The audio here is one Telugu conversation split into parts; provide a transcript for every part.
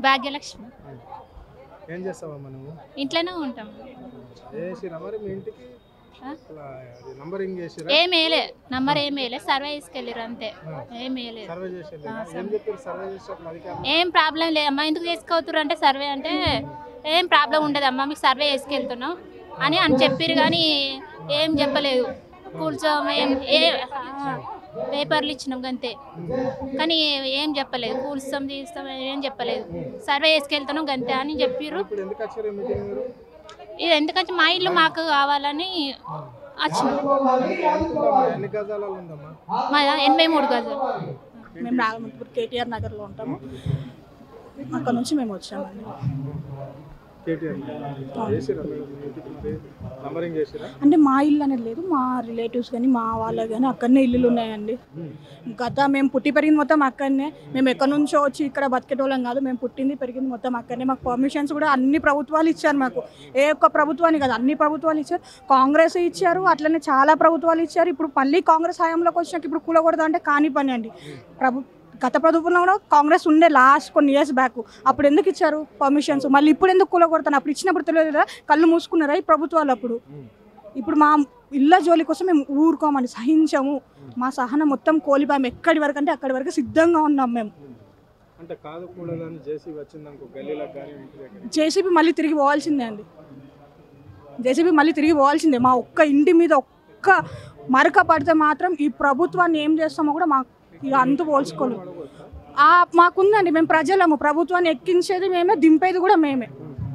భాగ్యలక్ష్మి ఏం చేస్తావమ్మా నువ్వు ఇంట్లోనే ఉంటాం వేసిరా మరి మీ ఇంటికి ఆ? అలా అది నంబరింగ్ చేసిరా ఏం వేయలే నంబర్ ఏం వేయలే సర్వే తీసుకెళ్ళారు అంతే ఏం వేయలేదు సర్వే చేసేది ఏం చెప్పారు సర్వే చేసేటప్పుడు అధికారులు ఏం ప్రాబ్లం లేదమ్మా ఎందుకు తీసుకెళ్తారు అంటే సర్వే అంటే ఏం ప్రాబ్లం ఉండదమ్మా మీకు సర్వే చేసుకెళ్తున్నాం అని అని చెప్పారు కానీ ఏం చెప్పలేదు కూర్చోం ఏం ఏ ఆ, పేపర్లు ఇచ్చినాం అంతే కానీ ఏం చెప్పలేదు కూర్చోం తీస్తాం ఏం చెప్పలేదు సర్వే చేసుకెళ్తున్నాం గంతే అని చెప్పారు ఇప్పుడు ఎందుకు వచ్చారు ఈ మీటింగ్ మీరు ఇది ఎందుకంటే మా ఇల్లు మాకు కావాలని వచ్చినాం ఎంతుందమ్మా? ఎన్ని గజాలలో ఉందమ్మా మా ఎనభై మూడు గజాలు మేము రాగమంతపూర్ కేటీఆర్ నగర్లో ఉంటాము అక్కడ నుంచి మేము వచ్చామండి కేటీఆర్ చేసిరా మేడం మీ ఇంటికి మరి నంబరింగ్ చేసిరా అంటే మా ఇల్లు అనేది లేదు మా రిలేటివ్స్ కానీ మా వాళ్ళ కానీ అక్కడనే ఇల్లులు ఉన్నాయండి గత మేము పుట్టి పెరిగింది మొత్తం అక్కడనే మేము ఎక్కడి నుంచో వచ్చి ఇక్కడ బతికేటోళ్ళం కాదు మేము పుట్టింది పెరిగింది మొత్తం అక్కడనే మాకు పర్మిషన్స్ కూడా అన్ని ప్రభుత్వాలు ఇచ్చారు మాకు ఏ ఒక్క ప్రభుత్వాన్ని కాదు అన్ని ప్రభుత్వాలు ఇచ్చారు కాంగ్రెస్ ఇచ్చారు అట్లనే చాలా ప్రభుత్వాలు ఇచ్చారు ఇప్పుడు మళ్ళీ కాంగ్రెస్ హయాంలోకి వచ్చినాక ఇప్పుడు కూలకూడదు అంటే కాని పని అండి ప్రభు గత ప్రభుత్వంలో కూడా కాంగ్రెస్ ఉండే లాస్ట్ కొన్ని ఇయర్స్ బ్యాక్ అప్పుడు ఎందుకు ఇచ్చారు పర్మిషన్స్ మళ్ళీ ఇప్పుడు ఎందుకు కూలగొడతాను అప్పుడు ఇచ్చినప్పుడు తెలియదు కదా కళ్ళు మూసుకున్నారా ఈ ప్రభుత్వాలు అప్పుడు ఇప్పుడు మా ఇళ్ళ జోలి కోసం మేము ఊరుకోమని సహించము మా సహనం మొత్తం కోల్పోయాము ఎక్కడి వరకు అంటే అక్కడి వరకు సిద్ధంగా ఉన్నాం మేము అంటే కాదు కూడదని జేసీ వచ్చిందనుకో గల్లీలకు కానీ ఇంటి దగ్గర జేసీబీ మళ్ళీ తిరిగి పోవాల్సిందే అండి జేసీబీ మళ్ళీ తిరిగి పోవాల్సిందే మా ఒక్క ఇంటి మీద ఒక్క మరక పడితే మాత్రం ఈ ప్రభుత్వాన్ని ఏం చేస్తామో కూడా మాకు ఇక అంతు పోల్చుకోలేము ఆ, మాకుందండి మేము ప్రజలము ప్రభుత్వాన్ని ఎక్కించేది మేమే దింపేది కూడా మేమే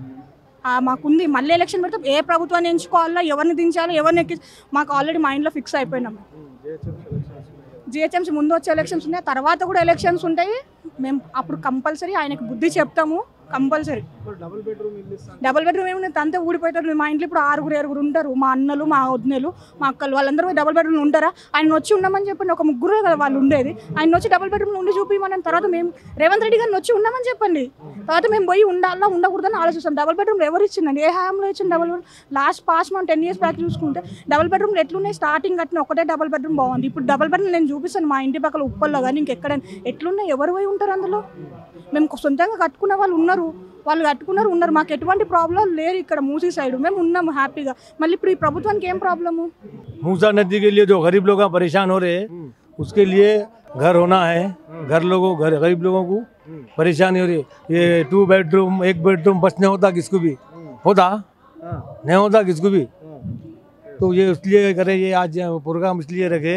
ఆ, మాకుంది మళ్ళీ ఎలక్షన్ పెడితే ఏ ప్రభుత్వాన్ని ఎంచుకోవాలా ఎవరిని దించాలో ఎవరిని ఎక్కి మాకు ఆల్రెడీ మైండ్లో ఫిక్స్ అయిపోయినాం జిహెచ్ఎంసీ ఎలక్షన్స్ జిహెచ్ఎంసీ ముందు వచ్చే ఎలక్షన్స్ ఉన్నాయి తర్వాత కూడా ఎలక్షన్స్ ఉంటాయి మేము అప్పుడు కంపల్సరీ ఆయనకు బుద్ధి చెప్తాము కంపల్సరీ ఇప్పుడు డబుల్ బెడ్రూమ్ ఇల్లు ఇస్తాను డబుల్ బెడ్రూమ్ ఏమి అంతే ఊడిపోతారు మా ఇంట్లో ఇప్పుడు ఆరుగురు ఏరుగురు ఉంటారు మా అన్నలు మా వదినలు మా అక్కలు వాళ్ళందరూ డబుల్ బెడ్రూమ్ ఉంటారా ఆయన వచ్చి ఉండమని చెప్పండి ఒక ముగ్గురే కదా వాళ్ళు ఉండేది ఆయన వచ్చి డబుల్ బెడ్రూమ్ ఉండి చూపించమని తర్వాత మేము రేవంత్ రెడ్డి గారిని వచ్చి ఉండమని చెప్పండి తర్వాత మేము పోయి ఉండాలా ఉండకూడదని ఆలోచిస్తాం డబుల్ బెడ్రూమ్ ఎవరు ఇచ్చిందండి ఏ హాయంలో ఇచ్చింది డబుల్ బెడ్రూమ్ లాస్ట్ పాస్ మనం టెన్ ఇయర్స్ బ్యాక్ చూసుకుంటే డబుల్ బెడ్రూమ్ ఎట్లున్నాయి స్టార్టింగ్ కట్టిన ఒకటే డబుల్ బెడ్రూమ్ బాగుంది ఇప్పుడు డబుల్ బెడ్రూమ్ నేను చూపిస్తాను మా ఇంటి పక్కల ఉప్పల్లో కానీ ఇంకెక్కడ ఎట్లున్నాయి ఎవరు పోయి ఉంటారు అందులో మేము సొంతంగా కట్టుకున్న వాళ్ళు ఉన్నారు వాళ్ళు కట్టుకున్నారు ఉన్నారు మాకు ఎటువంటి ప్రాబ్లం లేరు ఇక్కడ మూసీ సైడ్ మేము ఉన్నాము హ్యాపీగా మళ్ళీ ఇప్పుడు ఈ ప్రభుత్వానికి ఏం ప్రాబ్లము मूसा नदी के लिए जो गरीब लोग परेशान हो रहे हैं उसके लिए घर होना है घर लोगों घर गरीब लोगों को परेशानी हो रही है ये टू बेडरूम एक बेडरूम बस नहीं होता किसको भी होता नहीं होता किसको भी तो ये इसलिए करे ये आज प्रोग्राम इसलिए रखे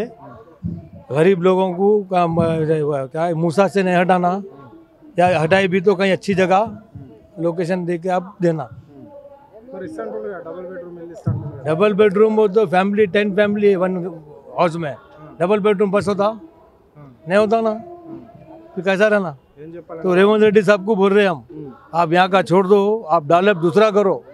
गरीब लोगों को काम, अ, क्या है मूसा से नहीं हटाना या हटाए भी तो कहीं अच्छी जगह लोकेशन दे के आप देना మరి ఇస్తాను డబుల్ బెడ్రూమ్ ఇల్లు ఇస్తాను डबल बेडरूम हो तो family ten family one house में डबल बेडरूम बस होता नहीं होता ना फिर कैसा रहना ఏం చెప్పాలి तो रेवंत रेड्डी साहब को बोल रहे हैं हम आप यहाँ का छोड़ दो आप डेवलप दूसरा करो